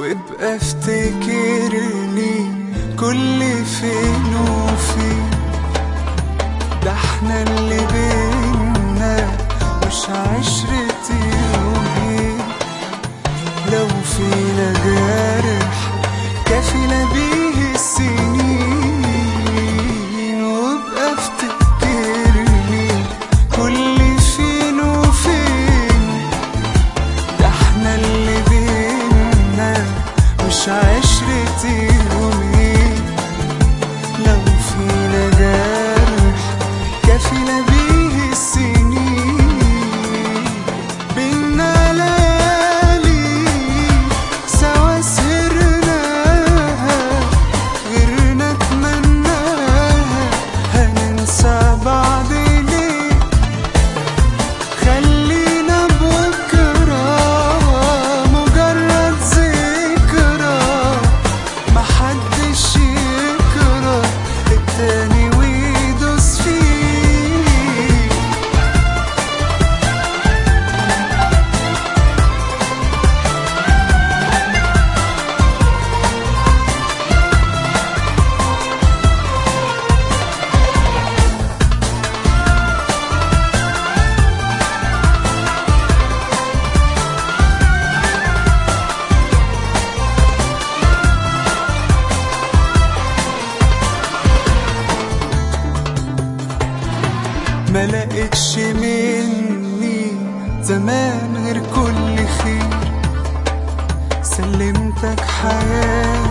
وابقى افتكرني كل فين وفين ده احنا اللي بينا مش عشرة يومين لو فينا جارح كافلة بيه السنين وابقى افتكرني كل فين وفين ده احنا اللي بينا مش عشرة يومين لو فينا جرح كافلة بيه السنين بينا ليالي سوا سهرناها غيرنا اتمناها هننسى بعض ليه خلينا بكرة مجرد ذكرى محدش يكره التاني ويدوس فيه ما لقيتش مني زمان غير كل خير سلمتك حياتي